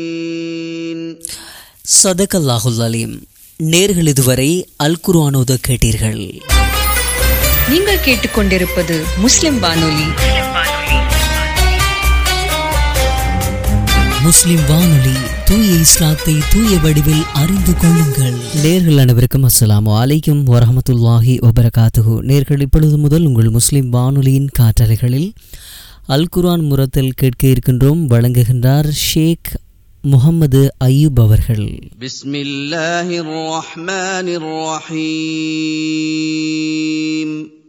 சதகல்லாஹுல் அலீம் நேர்கள் இதுவரை அல் குர்ஆனோத கேட்டீர்கள் நீங்கள் கேட்டுக்கொண்டிருப்பது முஸ்லிம் வானொலி முஸ்லிம் வானொலி தூய இஸ்லாத்தை தூய வடிவில் அறிந்து கொள்ளுங்கள் நேர்கள் அனைவருக்கும் அஸ்ஸலாமு அலைக்கும் வரஹமத்துல்லாஹி வபரகாத்துஹு நேர்கள் இப்பொழுது முதல் உங்கள் முஸ்லிம் வானொலியின் காற்றலைகளில் அல் குர்ஆன் முரத்தில் கேட்க இருக்கின்றோம் வழங்குகின்றார் ஷேக் முகமது அய்யூப் அவர்கள் بسم الله الرحمن الرحيم